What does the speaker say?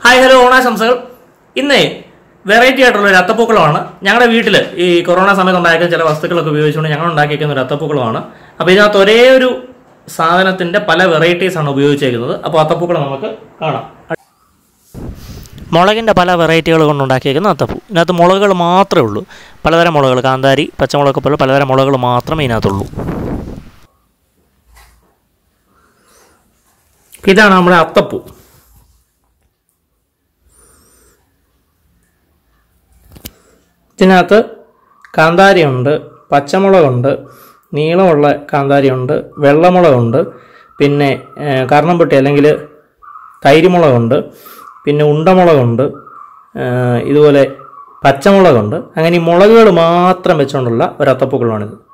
hi hello ഓണാശംസകൾ ഇന്നേ variety ആയിട്ടുള്ള ഒരു അത്തപ്പൂക്കളമാണ് ഞങ്ങളുടെ വീട്ടിൽ ഈ കൊറോണ സമയത്ത് ഉണ്ടാക്കിയ ചില വസ്തുക്കളൊക്കെ ഉപയോഗിച്ചുകൊണ്ട് ഞങ്ങൾ ഉണ്ടാക്കിയിരിക്കുന്ന ഒരു അത്തപ്പൂക്കളമാണ് അപ്പോൾ ഇതിനകത്ത് ഒരേ ഒരു സാധനത്തിന്റെ പല വെറൈറ്റീസ് ആണ് ഉപയോഗിച്ചേക്കുന്നത് അപ്പോൾ അത്തപ്പൂക്കളം നമുക്ക് കാണാം മുളകിൻ്റെ പല വെറൈറ്റികൾ കൊണ്ടുണ്ടാക്കിയേക്കുന്ന അത്തപ്പൂ ഇതിനകത്ത് മുളകുകൾ മാത്രമേ ഉള്ളൂ പലതരം മുളകുകൾ കാന്താരി പച്ചമുളകൊക്കെ പോലെ പലതരം മുളകുകൾ മാത്രമേ ഇതിനകത്തുള്ളൂ ഇതാണ് നമ്മുടെ അത്തപ്പൂ ഇതിനകത്ത് കാന്താരിയുണ്ട് പച്ചമുളകുണ്ട് നീളമുള്ള കാന്താരിയുണ്ട് വെള്ളമുളകുണ്ട് പിന്നെ ഏഹ്, കർണംപൊട്ടി അല്ലെങ്കിൽ തൈരുമുളകുണ്ട് പിന്നെ ഉണ്ടമുളകുണ്ട് ഏഹ്, ഇതുപോലെ പച്ചമുളകുണ്ട് അങ്ങനെ ഈ മുളകുകൾ മാത്രം വെച്ചുകൊണ്ടുള്ള ഒരു അത്തപ്പൂക്കളമാണിത്